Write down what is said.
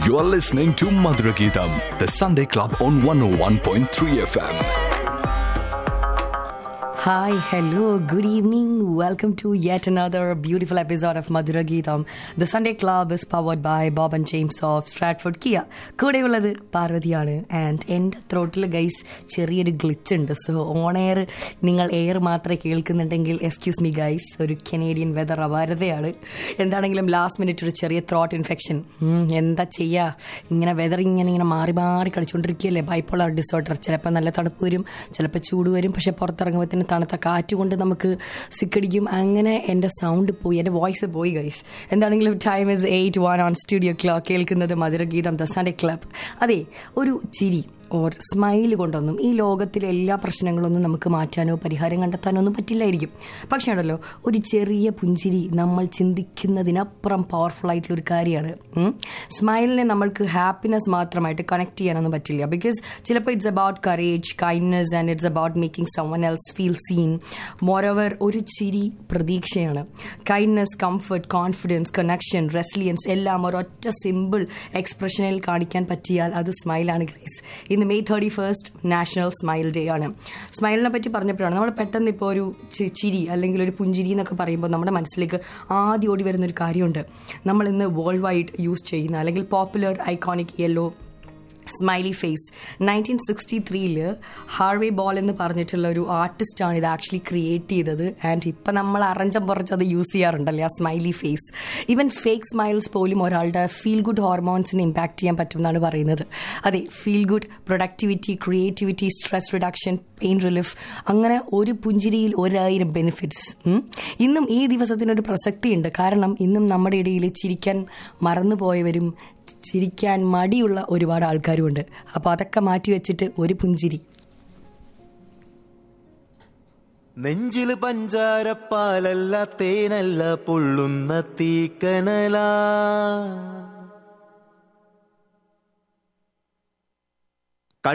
You are listening to Madhura Geetam, the Sunday Club on 101.3 FM. Hi, hello, good evening. Welcome to yet another beautiful episode of Madhura Geetam. The Sunday Club is powered by Bob and James of Stratford Kia. കൂടെയുള്ളത് പാർവതിയാണ് and എൻ്റെ ത്രോട്ടിൽ guys ചെറിയൊരു glitch ഉണ്ട് so on air നിങ്ങൾ air മാത്രമേ കേൾക്കുന്നുണ്ടെങ്കിൽ excuse me guys ഒരു കനേഡിയൻ വെതർ അപാരതയാണ് എന്താണെങ്കിലും ലാസ്റ്റ് മിനിറ്റ് ഒരു ചെറിയ ത്രോട്ട് ഇൻഫെക്ഷൻ എന്താ ചെയ്യുക ഇങ്ങനെ വെതർ ഇങ്ങനെ ഇങ്ങനെ മാറി മാറി കളിച്ചുകൊണ്ടിരിക്കുകയല്ലേ ബൈപ്പോളർ ഡിസോർഡർ ചിലപ്പോൾ നല്ല തണുപ്പ് വരും ചിലപ്പോൾ ചൂട് വരും പക്ഷെ പുറത്തിറങ്ങുമ്പോൾ തണുത്ത കാറ്റ് കൊണ്ട് നമുക്ക് സിക്കടിക്കും അങ്ങനെ എൻ്റെ സൗണ്ട് പോയി എൻ്റെ വോയിസ് പോയി ഗൈസ് എന്താണെങ്കിലും time is eight one on studio clock കേൾക്കുന്നത് മധുരഗീതം ദ സൺഡേ ക്ലബ് അതെ ഒരു ചിരി ഓർ സ്മൈൽ കൊണ്ടൊന്നും ഈ ലോകത്തിലെ എല്ലാ പ്രശ്നങ്ങളൊന്നും നമുക്ക് മാറ്റാനോ പരിഹാരം കണ്ടെത്താനോ ഒന്നും പറ്റില്ലായിരിക്കും പക്ഷേ ഉണ്ടല്ലോ ഒരു ചെറിയ പുഞ്ചിരി നമ്മൾ ചിന്തിക്കുന്നതിനപ്പുറം പവർഫുൾ ആയിട്ടുള്ള ഒരു കാര്യമാണ് സ്മൈലിനെ നമ്മൾക്ക് ഹാപ്പിനെസ് മാത്രമായിട്ട് കണക്ട് ചെയ്യാനൊന്നും പറ്റില്ല ബിക്കോസ് ചിലപ്പോൾ it's about courage kindness and it's about making someone else feel seen moreover ഒരു ചിരി പ്രതീക്ഷയാണ് kindness comfort confidence connection resilience എല്ലാം ഒരൊറ്റ സിമ്പിൾ എക്സ്പ്രഷനിൽ കാണിക്കാൻ പറ്റിയാൽ അത് സ്മൈലാണ് ഗൈസ് ഇന്ന് May thirty first national smile day ആണ് സ്മൈലിനെ പറ്റി പറഞ്ഞപ്പോഴാണ് നമ്മൾ പെട്ടെന്ന് ഇപ്പോൾ ഒരു ചി- ചിരി അല്ലെങ്കിൽ ഒരു പുഞ്ചിരി എന്നൊക്കെ പറയുമ്പോൾ നമ്മുടെ മനസ്സിലേക്ക് ആദ്യം ഓടി വരുന്ന ഒരു കാര്യമുണ്ട് നമ്മൾ ഇന്ന് വേൾഡ് വൈഡ് യൂസ് ചെയ്യുന്ന അല്ലെങ്കിൽ popular iconic yellow smiley face nineteen sixty ത്രീയില് ഹാർവേ ബോൾ എന്ന് പറഞ്ഞിട്ടുള്ള ഒരു ആർട്ടിസ്റ്റാണ് ഇത് ആക്ച്വലി ക്രിയേറ്റ് ചെയ്തത് ആൻഡ് ഇപ്പം നമ്മൾ അറഞ്ചം പുറച്ച് അത് യൂസ് ചെയ്യാറുണ്ടല്ലേ ആ smiley face even fake smiles പോലും ഒരാളുടെ ഫീൽ ഗുഡ് ഹോർമോൺസിനെ ഇമ്പാക്ട് ചെയ്യാൻ പറ്റും എന്നാണ് പറയുന്നത് അതെ feel good productivity creativity stress reduction pain relief അങ്ങനെ ഒരു പുഞ്ചിരിയിൽ ഒരായിരം ബെനിഫിറ്റ്സ് ഇന്നും ഈ ദിവസത്തിനൊരു പ്രസക്തിയുണ്ട് കാരണം ഇന്നും നമ്മുടെ ഇടയിൽ ചിരിക്കാൻ മറന്നുപോയവരും ചിരിക്കാൻ മടിയുള്ള ഒരുപാട് ആൾക്കാരുമുണ്ട് അപ്പോൾ അതൊക്കെ മാറ്റി വെച്ചിട്ട് ഒരു പുഞ്ചിരി നെഞ്ചില് പഞ്ചാരപ്പാലല്ല തേനല്ല പൊള്ളുന്ന തീക്കനലാ